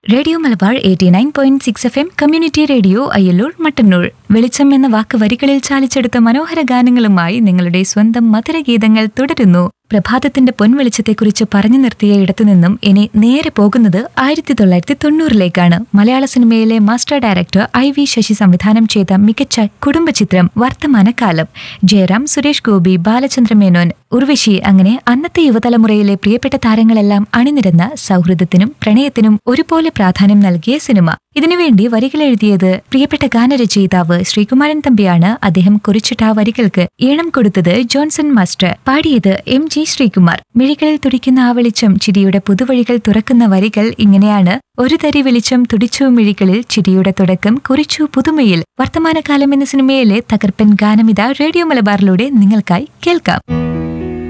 radio Malabar eighty nine point six F M community radio Ayyalloor Mattannur വെളിച്ചം എന്ന വാക്ക് വരികളിൽ ചാലിച്ചെടുത്ത മനോഹര ഗാനങ്ങളുമായി നിങ്ങളുടെ സ്വന്തം മധുരഗീതങ്ങൾ തുടരുന്നു പ്രഭാതത്തിന്റെ പൊൻവെളിച്ചത്തെക്കുറിച്ച് പറഞ്ഞു നിർത്തിയ ഇടത്തുനിന്നും ഇനി നേരെ പോകുന്നത് ആയിരത്തി തൊള്ളായിരത്തി തൊണ്ണൂറിലേക്കാണ് മലയാള സിനിമയിലെ master director I V Sasi സംവിധാനം ചെയ്ത മികച്ച കുടുംബചിത്രം വർത്തമാനകാലം ജയറാം സുരേഷ് ഗോപി ബാലചന്ദ്ര മേനോൻ ഉർവശി അങ്ങനെ അന്നത്തെ യുവതലമുറയിലെ പ്രിയപ്പെട്ട താരങ്ങളെല്ലാം അണിനിരന്ന സൗഹൃദത്തിനും പ്രണയത്തിനും ഒരുപോലെ പ്രാധാന്യം നൽകിയ സിനിമ ഇതിനുവേണ്ടി വരികൾ എഴുതിയത് പ്രിയപ്പെട്ട ഗാനരചയിതാവ് ശ്രീകുമാരൻ തമ്പിയാണ് അദ്ദേഹം കുറിച്ചിട്ട ആ വരികൾക്ക് ഈണം കൊടുത്തത് ജോൺസൺ മാസ്റ്റർ പാടിയത് എം ജി ശ്രീകുമാർ മിഴികളിൽ തുടിക്കുന്ന ആ വെളിച്ചം ചിരിയുടെ പുതുവഴികൾ തുറക്കുന്ന വരികൾ ഇങ്ങനെയാണ് ഒരു തരി വെളിച്ചം തുടിച്ചു മിഴികളിൽ ചിരിയുടെ തുടക്കം കുറിച്ചു പുതുമയിൽ വർത്തമാനകാലം എന്ന സിനിമയിലെ തകർപ്പൻ ഗാനമിത റേഡിയോ മലബാറിലൂടെ നിങ്ങൾക്കായി കേൾക്കാം